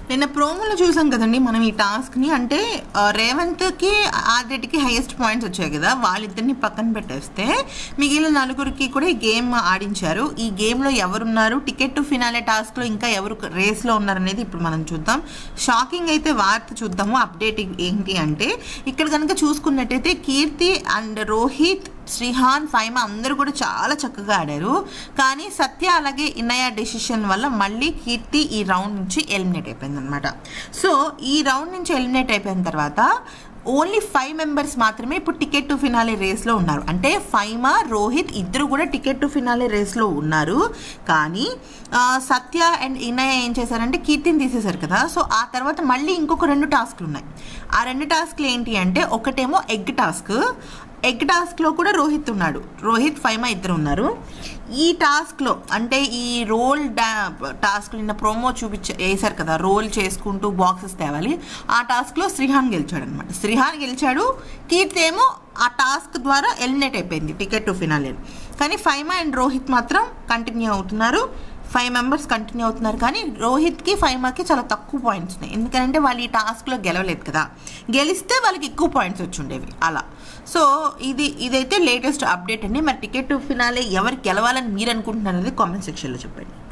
నిన్న ప్రోమోలో చూసాం కదండి మనం ఈ టాస్క్ని అంటే ఆ, రేవంత్కి ఆదిరెడ్డికి హైయెస్ట్ పాయింట్స్ వచ్చాయి కదా వాళ్ళిద్దరిని పక్కన పెట్టేస్తే మిగిలిన నలుగురికి కూడా ఈ గేమ్ ఆడించారు ఈ గేమ్లో ఎవరున్నారు టికెట్ టు ఫినాలే టాస్క్లో ఇంకా ఎవరు రేస్లో ఉన్నారనేది ఇప్పుడు మనం చూద్దాం షాకింగ్ అయితే వార్త చూద్దాము అప్డేట్ ఏంటి అంటే ఇక్కడ కనుక చూసుకున్నట్టయితే కీర్తి అండ్ రోహిత్ శ్రీహాన్ ఫైమా అందరూ కూడా చాలా చక్కగా ఆడారు కానీ సత్య అలాగే ఇన్నయ్య డెసిషన్ వల్ల మళ్ళీ కీర్తి ఈ రౌండ్ నుంచి ఎలిమినేట్ అయిపోయింది అనమాట సో ఈ రౌండ్ నుంచి ఎలిమినేట్ అయిపోయిన తర్వాత ఓన్లీ ఫైవ్ మెంబర్స్ మాత్రమే ఇప్పుడు టికెట్ టు ఫినాలే రేస్లో ఉన్నారు అంటే ఫైమా రోహిత్ ఇద్దరు కూడా టికెట్ టు ఫినాలే రేస్లో ఉన్నారు కానీ ఆ, సత్య అండ్ ఇన్నయ్య ఏం చేశారంటే కీర్తిని తీసేశారు కదా సో ఆ తర్వాత మళ్ళీ ఇంకొక రెండు టాస్క్లు ఉన్నాయి ఆ రెండు టాస్క్లు ఏంటి అంటే ఒకటేమో ఎగ్ టాస్క్ ఎగ్ టాస్క్లో కూడా రోహిత్ ఉన్నాడు రోహిత్ ఫైమా ఇద్దరు ఉన్నారు ఈ టాస్క్లో అంటే ఈ రోల్ డా టాస్క్ నిన్న ప్రోమో చూపించ వేశారు కదా రోల్ చేసుకుంటూ బాక్సెస్ తేవాలి ఆ టాస్క్లో శ్రీహాన్ గెలిచాడు అనమాట శ్రీహాన్ గెలిచాడు కీర్తి ఏమో ఆ టాస్క్ ద్వారా ఎలిమినేట్ అయిపోయింది టికెట్ టు ఫినాలే కానీ ఫైమా అండ్ రోహిత్ మాత్రం కంటిన్యూ అవుతున్నారు ఫైవ్ మెంబర్స్ కంటిన్యూ అవుతున్నారు కానీ రోహిత్కి ఫైమాకి చాలా తక్కువ పాయింట్స్ ఉన్నాయి ఎందుకంటే వాళ్ళు ఈ టాస్క్లో గెలవలేదు కదా గెలిస్తే వాళ్ళకి ఎక్కువ పాయింట్స్ వచ్చి ఉండేవి అలా సో ఇది ఇదైతే లేటెస్ట్ అప్డేట్ అండి మరి టికెట్ ఫినాలే ఎవరు గెలవాలని మీరు అనుకుంటున్నారు అనేది కామెంట్ సెక్షన్లో చెప్పండి